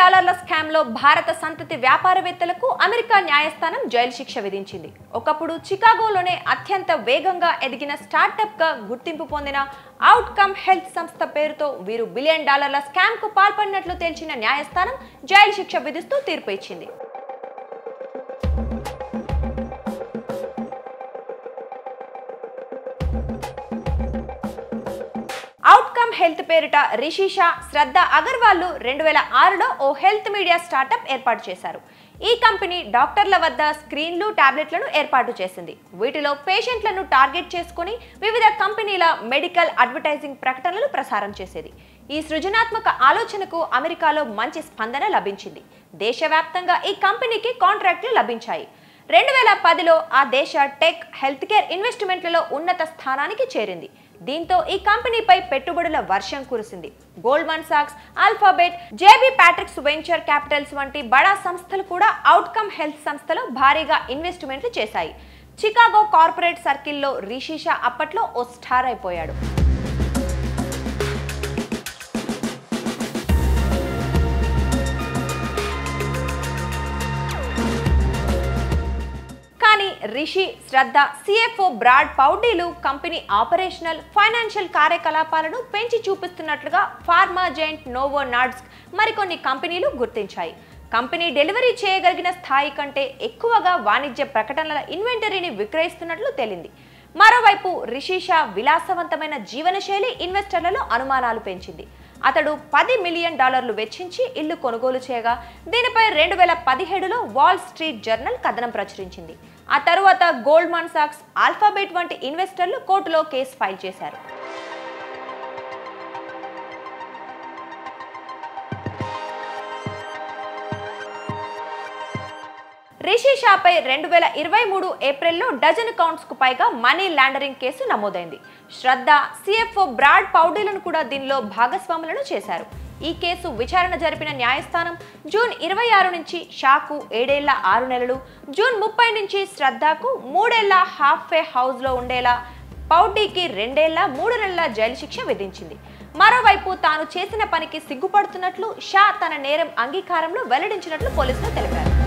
డాలర్ల స్కామ్లో భారత సంతతి వ్యాపారవేత్తలకు అమెరికా న్యాయస్థానం జైలు శిక్ష విధించింది ఒకప్పుడు చికాగోలోనే అత్యంత వేగంగా ఎదిగిన స్టార్టప్గా గుర్తింపు పొందిన అవుట్కమ్ హెల్త్ సంస్థ పేరుతో వీరు బిలియన్ డాలర్ల స్కామ్కు పాల్పడినట్లు తేల్చిన న్యాయస్థానం జైలు శిక్ష విధిస్తూ తీర్పు ఇచ్చింది అవుట్కమ్ హెల్త్ పేరిట రిషిషా శ్రద్ధ అగర్వాల్ రెండు వేల ఆరులో ఓ హెల్త్ మీడియా స్టార్టప్ ఏర్పాటు చేశారు ఈ కంపెనీ డాక్టర్ల వద్ద స్క్రీన్లు టాబ్లెట్లను ఏర్పాటు చేసింది వీటిలో పేషెంట్లను టార్గెట్ చేసుకుని వివిధ కంపెనీల మెడికల్ అడ్వర్టైజింగ్ ప్రకటనలు ప్రసారం చేసేది ఈ సృజనాత్మక ఆలోచనకు అమెరికాలో మంచి స్పందన లభించింది దేశవ్యాప్తంగా ఈ కంపెనీకి కాంట్రాక్టులు లభించాయి రెండు వేల పదిలో ఆ దేశ టెక్ హెల్త్ కేర్ ఇన్వెస్ట్మెంట్లలో ఉన్నత స్థానానికి చేరింది దీంతో ఈ కంపెనీపై పెట్టుబడుల వర్షం కురిసింది గోల్డ్మన్ సాక్స్ Alphabet JB Patricks venture capitals వంటి బడా సంస్థలు కూడా అవుట్కమ్ హెల్త్ సంస్థలో భారీగా ఇన్వెస్ట్మెంట్లు చేశాయి చికాగో కార్పొరేట్ సర్కిల్లో రిషిషా అప్పట్లో ఓ స్టార్ అయిపోయాడు కానీ రిషి శ్రద్ధ సిఎఫ్ఓ బ్రాడ్ పౌడీలు కంపెనీ ఆపరేషనల్ ఫైనాన్షియల్ కార్యకలాపాలను పెంచి చూపిస్తున్నట్లుగా ఫార్మా జైంట్ నోవో నాడ్స్ మరికొన్ని కంపెనీలు గుర్తించాయి కంపెనీ డెలివరీ చేయగలిగిన స్థాయి కంటే ఎక్కువగా వాణిజ్య ప్రకటనల ఇన్వెంటరీని విక్రయిస్తున్నట్లు తేలింది మరోవైపు రిషిషా విలాసవంతమైన జీవనశైలి ఇన్వెస్టర్లలో అనుమానాలు పెంచింది అతడు పది మిలియన్ డాలర్లు వెచ్చించి ఇల్లు కొనుగోలు చేయగా దీనిపై రెండు వేల పదిహేడులో వాల్ స్ట్రీట్ జర్నల్ కథనం ప్రచురించింది ఆ తరువాత గోల్డ్మాన్ సాక్స్ ఆల్ఫాబెట్ వంటి ఇన్వెస్టర్లు కోర్టులో కేసు ఫైల్ చేశారు రిషి షాపై రెండు వేల ఇరవై మూడు ఏప్రిల్లో డజన్ కౌంట్స్ కు పైగా మనీ లాండరింగ్ కేసు నమోదైంది శ్రద్ధ సిఎఫ్ఓ బ్రాడ్ పౌడీలను కూడా దీనిలో భాగస్వాములను చేశారు ఈ కేసు విచారణ జరిపిన న్యాయస్థానం జూన్ ఇరవై ఆరు నుంచి షాకు ఏడేళ్ల ఆరు నెలలు జూన్ ముప్పై నుంచి శ్రద్ధకు మూడేళ్ల హాఫ్ వే హౌస్లో ఉండేలా పౌడీకి రెండేళ్ల మూడు నెలల జైలు శిక్ష విధించింది మరోవైపు తాను చేసిన పనికి సిగ్గుపడుతున్నట్లు షా తన నేరం అంగీకారంలో వెల్లడించినట్లు పోలీసులు తెలిపారు